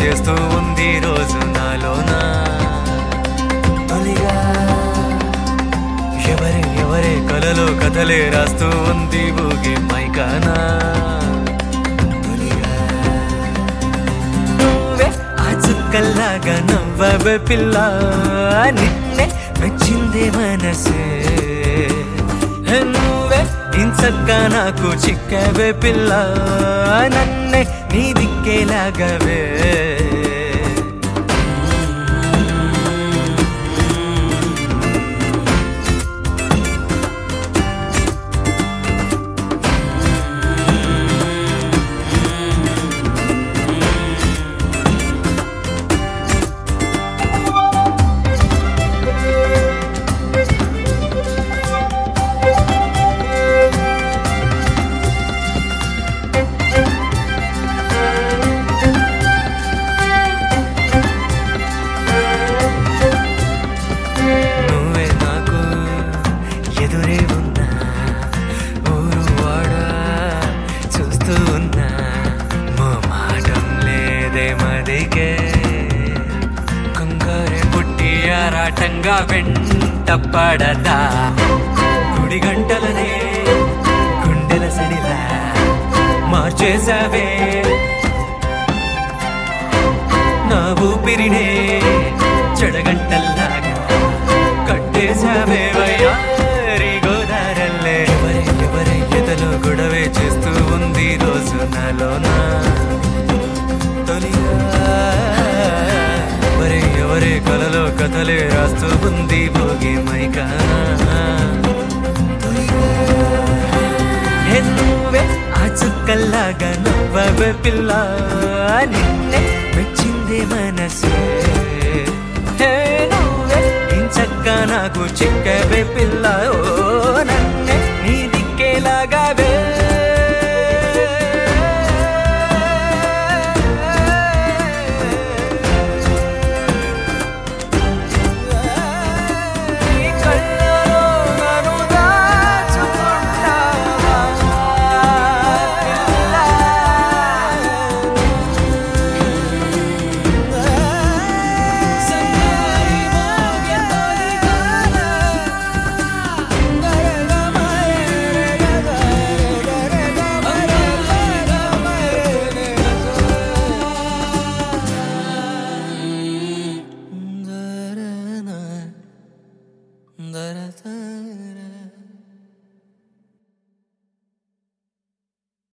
చేస్తూ ఉంది రోజు నాలోనా తొలిగా ఎవరే ఎవరే కలలో కథలే రాస్తూ ఉంది ఊగి మైకానా తొలిగా నువ్వే ఆ చుక్కల్లాగా నవ్వవే పిల్ల నిన్నే మెచ్చిందే మనసే నువ్వే ఇంచక్క నాకు చిక్కవే పిల్ల నన్నే నీ దిక్కేలాగవే నువ్వే నాకు ఎదురే ఉన్నా ఊరు వాడ చూస్తూ ఉన్నా మా మాటం లేదే మదికే కంగారే పుట్టి ఆరాటంగా వెంట పడదా గుడి గంటలనే గుండెల సడిలా మార్చేసావే నా ఊపిరినే చెడగంటల్లాగా కట్టేశావే వయ్యారి గోదారల్లే ఎవరే ఎవరే ఎదలో గొడవే చేస్తూ ఉంది రోజు నాలోనా తొలిగా ఎవరే ఎవరే కలలో కథలే రాస్తూ ఉంది భోగి మైకానా హే నువ్వే ఆ చుక్కల్లాగా నవ్వవే పిల్ల నిన్నే మెచ్చిందే మనసే హే నువ్వే ఇంచక్క నాకు చిక్కవే పిల్ల ఓ నన్ను